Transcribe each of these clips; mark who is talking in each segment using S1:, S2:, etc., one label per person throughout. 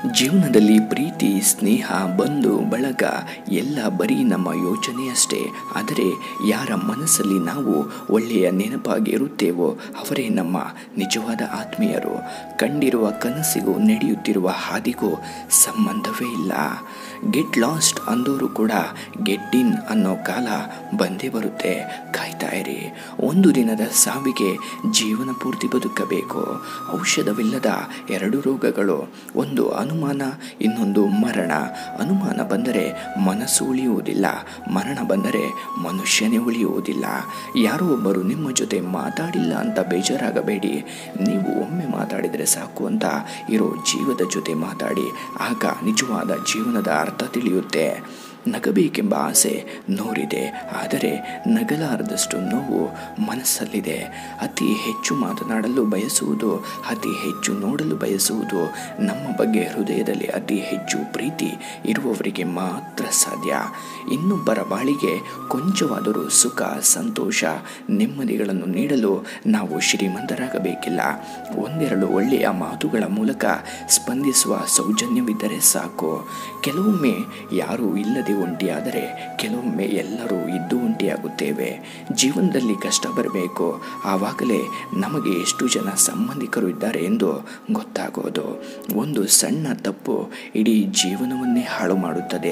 S1: ಜೀವನದಲ್ಲಿ ಪ್ರೀತಿ ಸ್ನೇಹ ಬಂಧು ಬಳಗ ಎಲ್ಲ ಬರೀ ನಮ್ಮ ಯೋಚನೆಯಷ್ಟೇ ಆದರೆ ಯಾರ ಮನಸ್ಸಲ್ಲಿ ನಾವು ಒಳ್ಳೆಯ ನೆನಪಾಗಿ ಇರುತ್ತೇವೋ ಅವರೇ ನಮ್ಮ ನಿಜವಾದ ಆತ್ಮೀಯರು ಕಂಡಿರುವ ಕನಸಿಗೂ ನಡೆಯುತ್ತಿರುವ ಹಾದಿಗೂ ಸಂಬಂಧವೇ ಇಲ್ಲ ಗೆಟ್ ಲಾಸ್ಟ್ ಅಂದೋರು ಕೂಡ ಗೆಟ್ ಇನ್ ಅನ್ನೋ ಕಾಲ ಬಂದೇ ಬರುತ್ತೆ ಕಾಯ್ತಾ ಇರಿ ಒಂದು ದಿನದ ಸಾವಿಗೆ ಜೀವನ ಪೂರ್ತಿ ಬದುಕಬೇಕು ಔಷಧವಿಲ್ಲದ ಎರಡು ರೋಗಗಳು ಒಂದು ಅನುಮಾನ ಇನ್ನೊಂದು ಮರಣ ಅನುಮಾನ ಬಂದರೆ ಮನಸ್ಸು ಉಳಿಯುವುದಿಲ್ಲ ಮರಣ ಬಂದರೆ ಮನುಷ್ಯನೇ ಉಳಿಯುವುದಿಲ್ಲ ಯಾರೋ ಒಬ್ಬರು ನಿಮ್ಮ ಜೊತೆ ಮಾತಾಡಿಲ್ಲ ಅಂತ ಬೇಜಾರಾಗಬೇಡಿ ನೀವು ಒಮ್ಮೆ ಮಾತಾಡಿದರೆ ಸಾಕು ಅಂತ ಇರೋ ಜೀವದ ಜೊತೆ ಮಾತಾಡಿ ಆಗ ನಿಜವಾದ ಜೀವನದ ಅರ್ಥ ತಿಳಿಯುತ್ತೆ ನಗಬೇಕೆಂಬ ಆಸೆ ನೂರಿದೆ ಆದರೆ ನಗಲಾರದಷ್ಟು ನೋವು ಮನಸ್ಸಲ್ಲಿದೆ ಅತಿ ಹೆಚ್ಚು ಮಾತನಾಡಲು ಬಯಸುವುದು ಅತಿ ಹೆಚ್ಚು ನೋಡಲು ಬಯಸುವುದು ನಮ್ಮ ಬಗ್ಗೆ ಹೃದಯದಲ್ಲಿ ಅತಿ ಹೆಚ್ಚು ಪ್ರೀತಿ ಇರುವವರಿಗೆ ಮಾತ್ರ ಸಾಧ್ಯ ಇನ್ನೊಬ್ಬರ ಬಾಳಿಗೆ ಕೊಂಚವಾದರೂ ಸುಖ ಸಂತೋಷ ನೆಮ್ಮದಿಗಳನ್ನು ನೀಡಲು ನಾವು ಶ್ರೀಮಂತರಾಗಬೇಕಿಲ್ಲ ಒಂದೆರಡು ಒಳ್ಳೆಯ ಮಾತುಗಳ ಮೂಲಕ ಸ್ಪಂದಿಸುವ ಸೌಜನ್ಯವಿದ್ದರೆ ಸಾಕು ಕೆಲವೊಮ್ಮೆ ಯಾರೂ ಇಲ್ಲದೆ ಒಂಟಿಯಾದರೆ ಕೆಲವೊಮ್ಮೆ ಎಲ್ಲರೂ ಇದ್ದು ಒಂಟಿಯಾಗುತ್ತೇವೆ ಜೀವನದಲ್ಲಿ ಕಷ್ಟ ಬರಬೇಕು ಆವಾಗಲೇ ನಮಗೆ ಎಷ್ಟು ಜನ ಸಂಬಂಧಿಕರು ಇದ್ದಾರೆ ಎಂದು ಗೊತ್ತಾಗೋದು ಒಂದು ಸಣ್ಣ ತಪ್ಪು ಇಡೀ ಜೀವನವನ್ನೇ ಹಾಳು ಮಾಡುತ್ತದೆ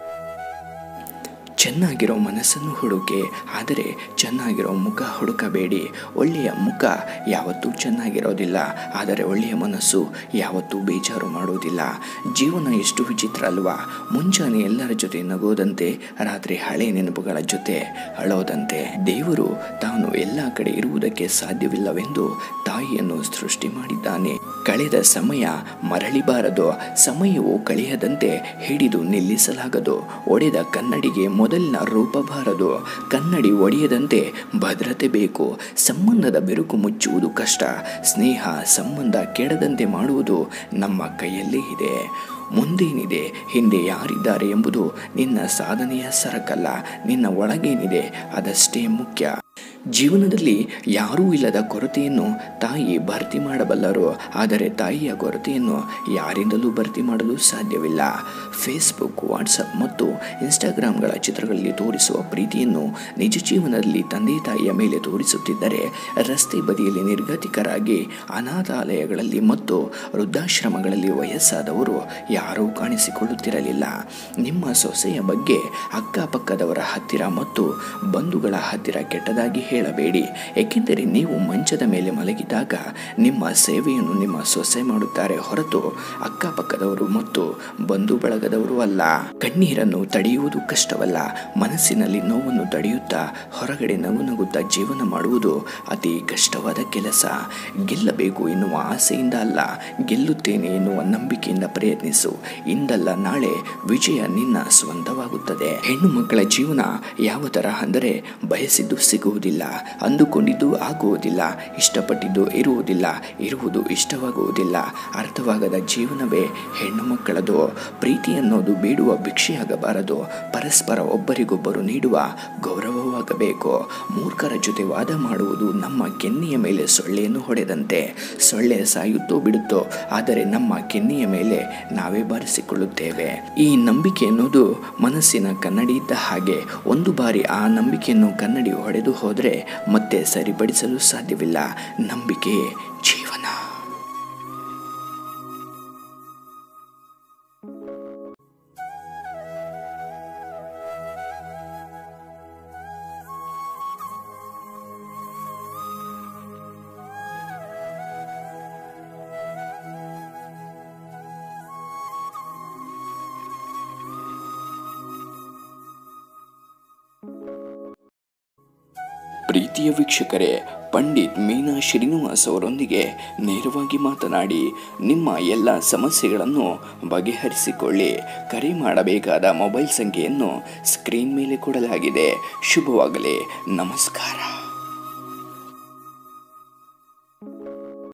S1: ಚೆನ್ನಾಗಿರೋ ಮನಸ್ಸನ್ನು ಹುಡುಕೆ ಆದರೆ ಚೆನ್ನಾಗಿರೋ ಮುಖ ಹುಡುಕಬೇಡಿ ಒಳ್ಳೆಯ ಮುಖ ಯಾವತ್ತೂ ಚೆನ್ನಾಗಿರೋದಿಲ್ಲ ಆದರೆ ಒಳ್ಳೆಯ ಮನಸ್ಸು ಯಾವತ್ತೂ ಬೇಜಾರು ಮಾಡುವುದಿಲ್ಲ ಜೀವನ ಎಷ್ಟು ವಿಚಿತ್ರ ಅಲ್ವಾ ಮುಂಜಾನೆ ಎಲ್ಲರ ಜೊತೆ ನಗೋದಂತೆ ರಾತ್ರಿ ಹಳೆ ನೆನಪುಗಳ ಜೊತೆ ಅಳೋದಂತೆ ದೇವರು ತಾನು ಎಲ್ಲ ಕಡೆ ಇರುವುದಕ್ಕೆ ಸಾಧ್ಯವಿಲ್ಲವೆಂದು ತಾಯಿಯನ್ನು ಸೃಷ್ಟಿ ಮಾಡಿದ್ದಾನೆ ಕಳೆದ ಸಮಯ ಮರಳಿಬಾರದು ಸಮಯವು ಕಳೆಯದಂತೆ ಹಿಡಿದು ನಿಲ್ಲಿಸಲಾಗದು ಒಡೆದ ಕನ್ನಡಿಗೆ ಮೊದಲಿನ ರೂಪ ಬಾರದು ಕನ್ನಡಿ ಒಡೆಯದಂತೆ ಭದ್ರತೆ ಬೇಕು ಸಂಬಂಧದ ಬಿರುಕು ಮುಚ್ಚುವುದು ಕಷ್ಟ ಸ್ನೇಹ ಸಂಬಂಧ ಕೆಡದಂತೆ ಮಾಡುವುದು ನಮ್ಮ ಕೈಯಲ್ಲೇ ಇದೆ ಮುಂದೇನಿದೆ ಹಿಂದೆ ಯಾರಿದ್ದಾರೆ ಎಂಬುದು ನಿನ್ನ ಸಾಧನೆಯ ಸರಕಲ್ಲ ನಿನ್ನ ಒಳಗೇನಿದೆ ಅದಷ್ಟೇ ಮುಖ್ಯ ಜೀವನದಲ್ಲಿ ಯಾರೂ ಇಲ್ಲದ ಕೊರತೆಯನ್ನು ತಾಯಿ ಭರ್ತಿ ಮಾಡಬಲ್ಲರು ಆದರೆ ತಾಯಿಯ ಕೊರತೆಯನ್ನು ಯಾರಿಂದಲೂ ಭರ್ತಿ ಮಾಡಲು ಸಾಧ್ಯವಿಲ್ಲ ಫೇಸ್ಬುಕ್ ವಾಟ್ಸಪ್ ಮತ್ತು ಇನ್ಸ್ಟಾಗ್ರಾಮ್ಗಳ ಚಿತ್ರಗಳಲ್ಲಿ ತೋರಿಸುವ ಪ್ರೀತಿಯನ್ನು ನಿಜ ಜೀವನದಲ್ಲಿ ತಂದೆ ತಾಯಿಯ ಮೇಲೆ ತೋರಿಸುತ್ತಿದ್ದರೆ ರಸ್ತೆ ಬದಿಯಲ್ಲಿ ನಿರ್ಗತಿಕರಾಗಿ ಅನಾಥಾಲಯಗಳಲ್ಲಿ ಮತ್ತು ವೃದ್ಧಾಶ್ರಮಗಳಲ್ಲಿ ವಯಸ್ಸಾದವರು ಯಾರೂ ಕಾಣಿಸಿಕೊಳ್ಳುತ್ತಿರಲಿಲ್ಲ ನಿಮ್ಮ ಸೊಸೆಯ ಬಗ್ಗೆ ಅಕ್ಕಪಕ್ಕದವರ ಹತ್ತಿರ ಮತ್ತು ಬಂಧುಗಳ ಹತ್ತಿರ ಕೆಟ್ಟದಾಗಿ ಹೇಳಬೇಡಿ ಏಕೆಂದರೆ ನೀವು ಮಂಚದ ಮೇಲೆ ಮಲಗಿದಾಗ ನಿಮ್ಮ ಸೇವೆಯನ್ನು ನಿಮ್ಮ ಸೊಸೆ ಮಾಡುತ್ತಾರೆ ಹೊರತು ಅಕ್ಕಪಕ್ಕದವರು ಮತ್ತು ಬಂಧು ಬಳಗದವರು ಅಲ್ಲ ಕಣ್ಣೀರನ್ನು ತಡೆಯುವುದು ಕಷ್ಟವಲ್ಲ ಮನಸ್ಸಿನಲ್ಲಿ ನೋವನ್ನು ತಡೆಯುತ್ತಾ ಹೊರಗಡೆ ನಗು ನಗುತ್ತಾ ಜೀವನ ಮಾಡುವುದು ಅತಿ ಕಷ್ಟವಾದ ಕೆಲಸ ಗೆಲ್ಲಬೇಕು ಎನ್ನುವ ಆಸೆಯಿಂದ ಅಲ್ಲ ಗೆಲ್ಲುತ್ತೇನೆ ಎನ್ನುವ ನಂಬಿಕೆಯಿಂದ ಪ್ರಯತ್ನಿಸು ಇಂದಲ್ಲ ನಾಳೆ ವಿಜಯ ನಿನ್ನ ಸ್ವಂತವಾಗುತ್ತದೆ ಹೆಣ್ಣು ಮಕ್ಕಳ ಜೀವನ ಯಾವ ತರಹ ಅಂದರೆ ಬಯಸಿದ್ದು ಸಿಗುವುದಿಲ್ಲ ಅಂದುಕೊಂಡಿದ್ದು ಆಗುವುದಿಲ್ಲ ಇಷ್ಟಪಟ್ಟಿದ್ದು ಇರುವುದಿಲ್ಲ ಇರುವುದು ಇಷ್ಟವಾಗುವುದಿಲ್ಲ ಅರ್ಥವಾಗದ ಜೀವನವೇ ಹೆಣ್ಣು ಮಕ್ಕಳದು ಪ್ರೀತಿ ಅನ್ನೋದು ಬೇಡುವ ಭಿಕ್ಷೆಯಾಗಬಾರದು ಪರಸ್ಪರ ಒಬ್ಬರಿಗೊಬ್ಬರು ನೀಡುವ ಗೌರವವಾಗಬೇಕು ಮೂರ್ಖರ ಜೊತೆ ವಾದ ಮಾಡುವುದು ನಮ್ಮ ಕೆನ್ನೆಯ ಮೇಲೆ ಸೊಳ್ಳೆಯನ್ನು ಹೊಡೆದಂತೆ ಸೊಳ್ಳೆ ಸಾಯುತ್ತೋ ಬಿಡುತ್ತೋ ಆದರೆ ನಮ್ಮ ಕೆನ್ನೆಯ ಮೇಲೆ ನಾವೇ ಬಾರಿಸಿಕೊಳ್ಳುತ್ತೇವೆ ಈ ನಂಬಿಕೆ ಎನ್ನುವುದು ಮನಸ್ಸಿನ ಕನ್ನಡಿ ಇದ್ದ ಹಾಗೆ ಒಂದು ಬಾರಿ ಆ ನಂಬಿಕೆಯನ್ನು ಕನ್ನಡಿ ಹೊಡೆದು ಹೋದರೆ ಮತ್ತೆ ಸರಿಪಡಿಸಲು ಸಾಧ್ಯವಿಲ್ಲ ನಂಬಿಕೆ ಜೀವನ ಪ್ರೀತಿಯ ವೀಕ್ಷಕರೇ ಪಂಡಿತ್ ಮೀನಾ ಶ್ರೀನಿವಾಸ್ ಅವರೊಂದಿಗೆ ನೇರವಾಗಿ ಮಾತನಾಡಿ ನಿಮ್ಮ ಎಲ್ಲ ಸಮಸ್ಯೆಗಳನ್ನು ಬಗೆಹರಿಸಿಕೊಳ್ಳಿ ಕರೆ ಮಾಡಬೇಕಾದ ಮೊಬೈಲ್ ಸಂಖ್ಯೆಯನ್ನು ಸ್ಕ್ರೀನ್ ಮೇಲೆ ಕೊಡಲಾಗಿದೆ ಶುಭವಾಗಲಿ ನಮಸ್ಕಾರ